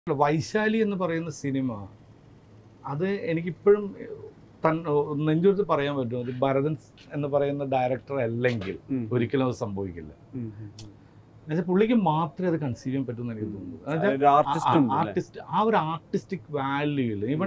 വൈശാലി എന്ന് പറയുന്ന സിനിമ അത് എനിക്കിപ്പോഴും തൻ നെഞ്ചുരുത്ത് പറയാൻ പറ്റും അത് ഭരതൻ എന്ന് പറയുന്ന ഡയറക്ടർ അല്ലെങ്കിൽ ഒരിക്കലും അത് സംഭവിക്കില്ല എന്നുവെച്ചാൽ പുള്ളിക്ക് മാത്രമേ അത് കൺസീവ് ചെയ്യാൻ പറ്റുമെന്ന് എനിക്ക് തോന്നുന്നു എന്നുവെച്ചാൽ ആർട്ടിസ്റ്റ് ഉണ്ട് അല്ലേ? ആർട്ടിസ്റ്റ് ആ ഒരു ആർട്ടിസ്റ്റിക് വാല്യൂയിൽ ഈവൻ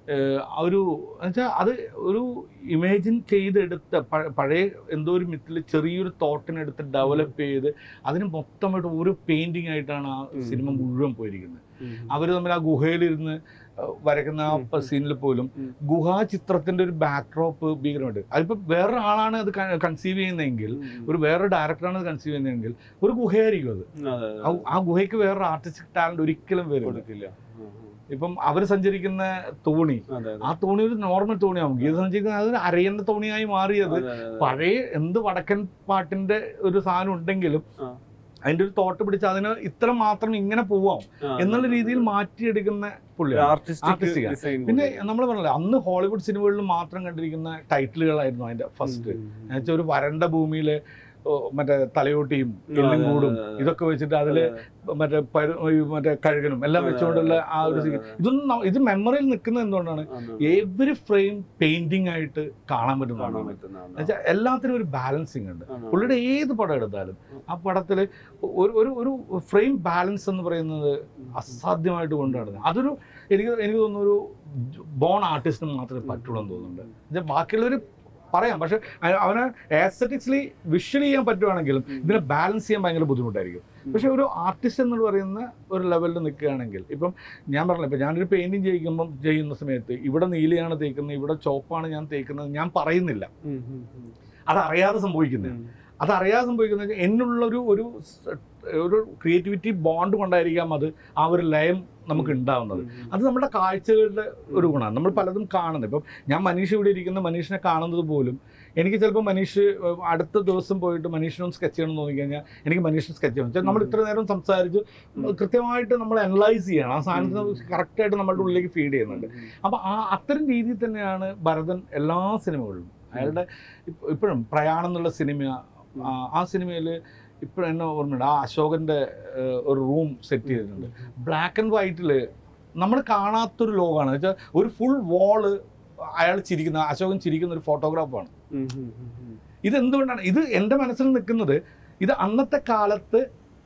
ആ ഒരു എന്നുവെച്ചാൽ അത് ഒരു ഇമേജിൻ ചെയ്തെടുത്ത പ- പഴയ എന്തോ ഒരു മിത്തിൽ ചെറിയൊരു തോട്ടിനെടുത്ത് ഡെവലപ്പ് ചെയ്ത് അതിന് മൊത്തമായിട്ട് ഒരു പെയിന്റിംഗ് ആയിട്ടാണ് ആ ഉം. സിനിമ മുഴുവൻ പോയിരിക്കുന്നത് ഉം. അവർ തമ്മിൽ ആ ഗുഹയിലിരുന്ന് അഹ് വരയ്ക്കുന്ന ഉം. ആ സീനിൽ പോലും ഉം. ഗുഹാ ചിത്രത്തിന്റെ ഒരു ബാക്ക്ഡ്രോപ്പ് ഭീകരമായിട്ട് അതിപ്പോ വേറൊരാളാണ് അത് കൺസീവ് ചെയ്യുന്നതെങ്കിൽ ഉം. ഒരു വേറെ ഡയറക്ടറാണ് അത് കൺസീവ് ചെയ്യുന്നതെങ്കിൽ ഒരു ഗുഹയായിരിക്കും അത് അതെ, അതെ. ആ- ആ ഗുഹയ്ക്ക് വേറൊരു ആർട്ടിസ്റ്റിക് ടാലന്റ് ഒരിക്കലും വരും കൊടുക്കില്ല ഉം, ഉം. ഇപ്പം അവർ സഞ്ചരിക്കുന്ന തോണി അതെ, അതെ. ആ തോണി ഒരു നോർമൽ തോണിയാവും ഗീത സഞ്ചരിക്കുന്ന അത് അരയുന്ന തോണിയായി മാറിയത് അതെ, അതെ, അതെ. പഴയ എന്ത് വടക്കൻ പാട്ടിന്റെ ഒരു സാധനം ഉണ്ടെങ്കിലും ആ. അതിന്റെ ഒരു തോട്ട് പിടിച്ച് അതിന് ഇത്ര മാത്രം ഇങ്ങനെ പോവാം ആ, എന്നുള്ള അതെ, രീതിയിൽ അതെ. മാറ്റിയെടുക്കുന്ന ഒരു പുള്ളിയാണ് artistic artistic ആണ്. design പിന്നെ കൂടി. നമ്മൾ പറഞ്ഞില്ലേ അന്ന് ഹോളിവുഡ് സിനിമകളിൽ മാത്രം കണ്ടിരിക്കുന്ന ടൈറ്റിലുകളായിരുന്നു അതിന്റെ ഫസ്റ്റ് ഉം, ഉം, ഉം. എന്നുവെച്ചാൽ ഒരു വരണ്ട ഭൂമിയിലെ ഓ, മറ്റേ തലയോട്ടിയും അതെ, എല്ലും അതെ, കൂടും അതെ, അതെ. ഇതൊക്കെ വെച്ചിട്ട് അതില് അതെ, മറ്റേ പരു ഈ മറ്റേ കഴുകനും എല്ലാം അതെ, വെച്ചുകൊണ്ടുള്ള ആ ഒരു അതെ, സീൻ അതെ. ഇതൊന്നും ന- ഇത് മെമ്മറിയിൽ നിൽക്കുന്നത് എന്തുകൊണ്ടാണ് അതെ, അതെ. എവറി ഫ്രെയിം പെയിന്റിംഗ് ആയിട്ട് കാണാൻ കാണാൻ പറ്റുന്നതാണ് പറ്റുന്ന ആണ്. എന്നുവെച്ചാൽ എല്ലാത്തിനും ഒരു ബാലൻസിങ് ഉണ്ട് ആണ്. പുള്ളിയുടെ ഏത് പടം എടുത്താലും ആ പടത്തിൽ ഒരു ഒരു ഒരു ഫ്രെയിം ബാലൻസ് എന്ന് പറയുന്നത് അസാധ്യമായിട്ട് കൊണ്ടുനടന്നത് അതൊരു എനിക്ക് എനിക്ക് തോന്നുന്നു ഒരു ബോൺ ആർട്ടിസ്റ്റിന് മാത്രമേ പറ്റുള്ളൂ എന്ന് തോന്നുന്നുണ്ട് എന്നുവെച്ചാൽ ബാക്കിയുള്ളവർ പറയാം പക്ഷെ അ- അവന് ആസ്തറ്റിക്സ്ലി വിഷ്വൽ ചെയ്യാൻ പറ്റുവാണെങ്കിലും ഉം. ഇതിനെ ബാലൻസ് ചെയ്യാൻ ഭയങ്കര ബുദ്ധിമുട്ടായിരിക്കും ഉം. പക്ഷെ ഒരു ആർട്ടിസ്റ്റ് എന്ന് പറയുന്ന ഒരു ലെവലിൽ നിൽക്കുകയാണെങ്കിൽ ഇപ്പം ഞാൻ പറഞ്ഞില്ല ഇപ്പം ഞാനൊരു പെയിൻറ്റിങ് ചെയ്യിക്കുമ്പം ചെയ്യുന്ന സമയത്ത് ഇവിടെ നീലയാണ് തേക്കുന്നത് ഇവിടെ ചോപ്പാണ് ഞാൻ തേക്കുന്നത് ഞാൻ പറയുന്നില്ല ഉം, ഉം, ഉം. അതറിയാതെ സംഭവിക്കുന്നത് ഉം. അതറിയാതെ സംഭവിക്കുന്നത് എന്നുള്ളൊരു ഒരു സ്- ഒരു ക്രിയേറ്റിവിറ്റി ബോണ്ട് കൊണ്ടായിരിക്കാം അത് ആ ഒരു ലയം നമുക്ക് ഉണ്ടാവുന്നത് അത് നമ്മുടെ കാഴ്ചകളുടെ ഒരു ഗുണമാണ് നമ്മൾ പലതും കാണുന്നത് ഇപ്പം ഞാൻ മനീഷ് ഇവിടെ ഇരിക്കുന്ന മനീഷിനെ കാണുന്നത് പോലും എനിക്ക് ചിലപ്പോൾ മനീഷ് ഏഹ്, അടുത്ത ദിവസം പോയിട്ട് മനീഷിനൊന്ന് സ്കെച്ച് ചെയ്യണം എന്ന് തോന്നിക്കഴിഞ്ഞാൽ എനിക്ക് മനീഷിനെ സ്കെച്ച് ചെയ്യണം വെച്ചാൽ നമ്മൾ ഇത്ര നേരം സംസാരിച്ച് കൃത്യമായിട്ട് നമ്മൾ അനലൈസ് ചെയ്യണം ആ സാധനത്തിന് കറക്റ്റായിട്ട് നമ്മളുടെ ഉള്ളിലേക്ക് ഫീഡ് ചെയ്യുന്നുണ്ട് അപ്പോൾ ആ അത്തരം രീതിയിൽ തന്നെയാണ് ഭരതൻ എല്ലാ സിനിമകളിലും അയാളുടെ ഇപ്പ- ഇപ്പോഴും പ്രയാണം എന്നുള്ള സിനിമ ആ, ആ സിനിമയിൽ ഇപ്പോഴും എന്നെ ഓർമ്മയുണ്ട് ആ അശോകൻ്റെ ഏഹ്, ഒരു റൂം സെറ്റ് ചെയ്തിട്ടുണ്ട് ബ്ലാക്ക് ആൻഡ് വൈറ്റിൽ നമ്മൾ കാണാത്തൊരു ലോകമാണ് വെച്ചാൽ ഒരു ഫുൾ വാള് അയാൾ ചിരിക്കുന്ന അശോകൻ ചിരിക്കുന്ന ഒരു ഫോട്ടോഗ്രാഫാണ് ഉം, ഉം, ഉം, ഉം. ഇത് എന്തുകൊണ്ടാണ് ഇത് എൻ്റെ മനസ്സിൽ നിൽക്കുന്നത് ഇത് അന്നത്തെ കാലത്ത്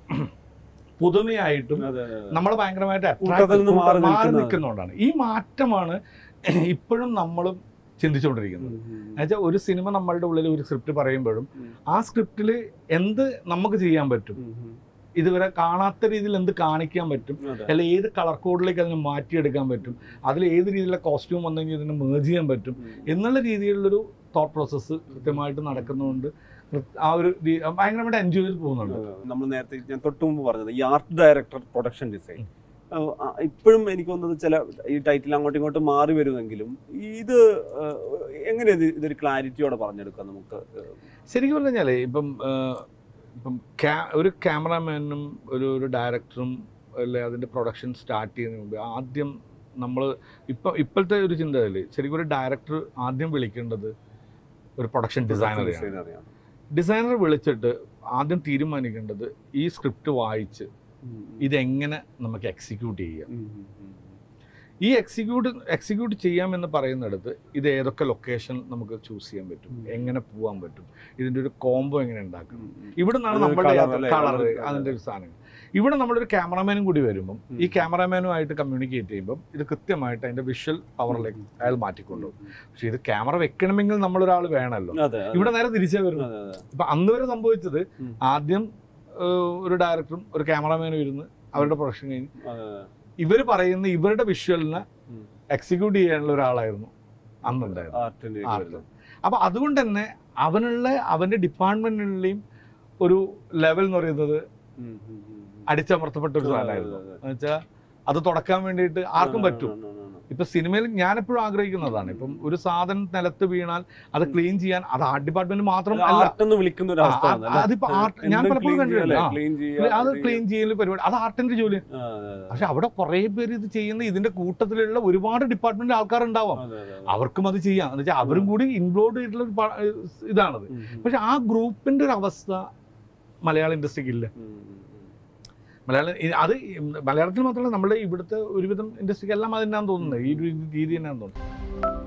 പുതുമയായിട്ടും അതെ, അതെ, അതെ. നമ്മളെ ഭയങ്കരമായിട്ട് attract- കൂട്ടത്തിൽ നിന്ന് മാറി മാറി നിൽക്കുന്നത്. നിൽക്കുന്നതുകൊണ്ടാണ് ഈ മാറ്റമാണ് ഇപ്പോഴും നമ്മളും ചിന്തിച്ചുകൊണ്ടിരിക്കുന്നത് ഉം, ഉം, ഉം. എന്നുവെച്ചാൽ ഒരു സിനിമ നമ്മളുടെ ഉള്ളിൽ ഒരു സ്ക്രിപ്റ്റ് പറയുമ്പോഴും ഉം. ആ സ്ക്രിപ്റ്റിൽ എന്ത് നമുക്ക് ചെയ്യാൻ പറ്റും ഉം, ഉം. ഇതുവരെ കാണാത്ത രീതിയിൽ എന്ത് കാണിക്കാൻ പറ്റും അതെ. അല്ല ഏത് കളർ കോഡിലേക്ക് അതിനെ മാറ്റിയെടുക്കാൻ പറ്റും അതിൽ ഏത് രീതിയിലുള്ള കോസ്റ്റ്യൂം വന്നെങ്കിൽ ഇതിനെ മേജ് ചെയ്യാൻ പറ്റും ഉം. എന്നുള്ള രീതിയിലുള്ളൊരു തോട്ട് പ്രോസസ്സ് കൃത്യമായിട്ട് നടക്കുന്നതുകൊണ്ട് കൃ- ആ ഒരു രീ- ഭയങ്കരമായിട്ട് എൻജോയ് ചെയ്ത് പോകുന്നുണ്ട് നമ്മൾ നേരത്തെ ഞാൻ തൊട്ട് മുമ്പ് പറഞ്ഞത് ഈ ആർട്ട് ഡയറക്ടർ പ്രൊഡക്ഷൻ ഡിസൈൻ ഇപ്പോഴും എനിക്ക് തോന്നുന്നത് ചില ഈ ടൈറ്റിൽ അങ്ങോട്ടും ഇങ്ങോട്ടും മാറി വരുമെങ്കിലും ഇത് എങ്ങനെയാണ് ഇത് ഇതൊരു ക്ലാരിറ്റിയോടെ പറഞ്ഞെടുക്കാം നമുക്ക് ശരിക്കും പറഞ്ഞു കഴിഞ്ഞാൽ ഇപ്പം ആ, ഇപ്പം ക്യാ ഒരു ക്യാമറാമാനും ഒരു ഒരു ഡയറക്ടറും അല്ലെ അതിൻ്റെ പ്രൊഡക്ഷൻ സ്റ്റാർട്ട് ചെയ്യുന്നതിന് മുമ്പ് ആദ്യം നമ്മൾ ഇപ്പം ഇപ്പോഴത്തെ ഒരു ചിന്തയിൽ ശരിക്കും ഒരു ഡയറക്ടർ ആദ്യം വിളിക്കേണ്ടത് ഒരു പ്രൊഡക്ഷൻ ഡിസൈനറെയാണ് ഡിസൈനറെയാണ് ഡിസൈനർ വിളിച്ചിട്ട് ആദ്യം തീരുമാനിക്കേണ്ടത് ഈ സ്ക്രിപ്റ്റ് വായിച്ച് ഇതെങ്ങനെ നമുക്ക് എക്സിക്യൂട്ട് ചെയ്യാം ഈ എക്സിക്യൂട്ട് എക്സിക്യൂട്ട് ചെയ്യാമെന്ന് പറയുന്നിടത്ത് ഇത് ഏതൊക്കെ ലൊക്കേഷൻ നമുക്ക് ചൂസ് ചെയ്യാൻ പറ്റും ഉം. എങ്ങനെ പോകാൻ പറ്റും ഇതിൻ്റെ ഒരു കോംബോ എങ്ങനെ ഉണ്ടാക്കണം ഇവിടെ നിന്നാണ് അതൊരു നമ്മുടെ colour അല്ലേ? Colour colour. അതിൻ്റെ ഒരു സാധനം ഇവിടെ നമ്മളൊരു ക്യാമറാമാനും കൂടി വരുമ്പം ഉം. ഈ ക്യാമറാമാനുമായിട്ട് കമ്മ്യൂണിക്കേറ്റ് ചെയ്യുമ്പം ഇത് കൃത്യമായിട്ട് അതിൻ്റെ വിഷ്വൽ പവറിലേക്ക് അയാൾ മാറ്റിക്കൊണ്ടുപോകും പക്ഷേ ഇത് ക്യാമറ വെക്കണമെങ്കിൽ നമ്മളൊരാൾ വേണമല്ലോ അതെ അതെ. ഇവിടെ നേരെ തിരിച്ചേ വരുന്നു അതെ, അതെ. ഇപ്പം അന്ന് വരെ സംഭവിച്ചത് ഉം. ആദ്യം ഏഹ്, ഒരു ഡയറക്ടറും ഒരു ക്യാമറാമാനും ഇരുന്ന് അവരുടെ പ്രൊഡക്ഷൻ കഴിഞ്ഞ് അതെ, അതെ. ഇവർ പറയുന്ന ഇവരുടെ വിഷ്വലിനെ ഉം. എക്സിക്യൂട്ട് ചെയ്യാനുള്ള ഒരാളായിരുന്നു അന്നുണ്ടായിരുന്നു ആർട്ടിന്റെ ആർട്ട്. വരുന്നത്. അപ്പൊ അതുകൊണ്ട് തന്നെ അവനുള്ള അവന്റെ ഡിപ്പാർട്ട്മെന്റിനുള്ളയും ഒരു ലെവൽ എന്ന് പറയുന്നത് ഉം, ഉം, ഉം, ഉം. അടിച്ചമർത്തപ്പെട്ട ഒരു അതെ, സാധനമായിരുന്നു അതെ, അതെ. എന്നുവെച്ചാൽ അത് തുടക്കാൻ വേണ്ടിയിട്ട് ആർക്കും ആ, പറ്റും ആ, ആ, ആ, ആ. ഇപ്പൊ സിനിമയിൽ ഞാൻ എപ്പോഴും ആഗ്രഹിക്കുന്നതാണ് ഇപ്പം ഒരു സാധനം നിലത്ത് വീണാൽ അത് ക്ലീൻ ചെയ്യാൻ അത് ആർട്ട് ഡിപ്പാർട്ട്മെന്റ് മാത്രം അത് അല്ല ആർട്ട് എന്ന് വിളിക്കുന്ന ഒരു ആ, അവസ്ഥയാണ് ആ, അതിപ്പോ art ഞാൻ പലപ്പോഴും കണ്ടിട്ടുണ്ട്. ആ. ക്ലീൻ ചെയ്യുക അത് ക്ലീൻ ചെയ്യൽ പരിപാടി അത് ആർട്ടിന്റെ ജോലി ആ, അതെ, അതെ. പക്ഷെ അവിടെ കുറെ പേര് ഇത് ചെയ്യുന്ന ഇതിന്റെ കൂട്ടത്തിലുള്ള ഒരുപാട് ഡിപ്പാർട്ട്മെന്റ് ആൾക്കാരുണ്ടാവാം അതെ, അതെ, അതെ. അവർക്കും അത് ചെയ്യാം എന്ന് വെച്ചാൽ അവരും കൂടി ഇൻക്ലൂഡ് ചെയ്തിട്ടുള്ള ഒരു പ- ഇതാണത് ഉം, ഉം, പക്ഷെ ആ ഗ്രൂപ്പിന്റെ ഒരു അവസ്ഥ മലയാള ഇൻഡസ്ട്രിക്ക് ഇല്ല ഉം, ഉം, ഉം. മലയാളം ഈ- അത് ഈ മലയാളത്തിൽ മാത്രമല്ല നമ്മുടെ ഇവിടുത്തെ ഒരുവിധം ഇൻഡസ്ട്രിക്ക് എല്ലാം അതിനാന്ന് തോന്നുന്നത് ഈ ഒരു രീതി തന്നെയാന്ന് തോന്നുന്നത്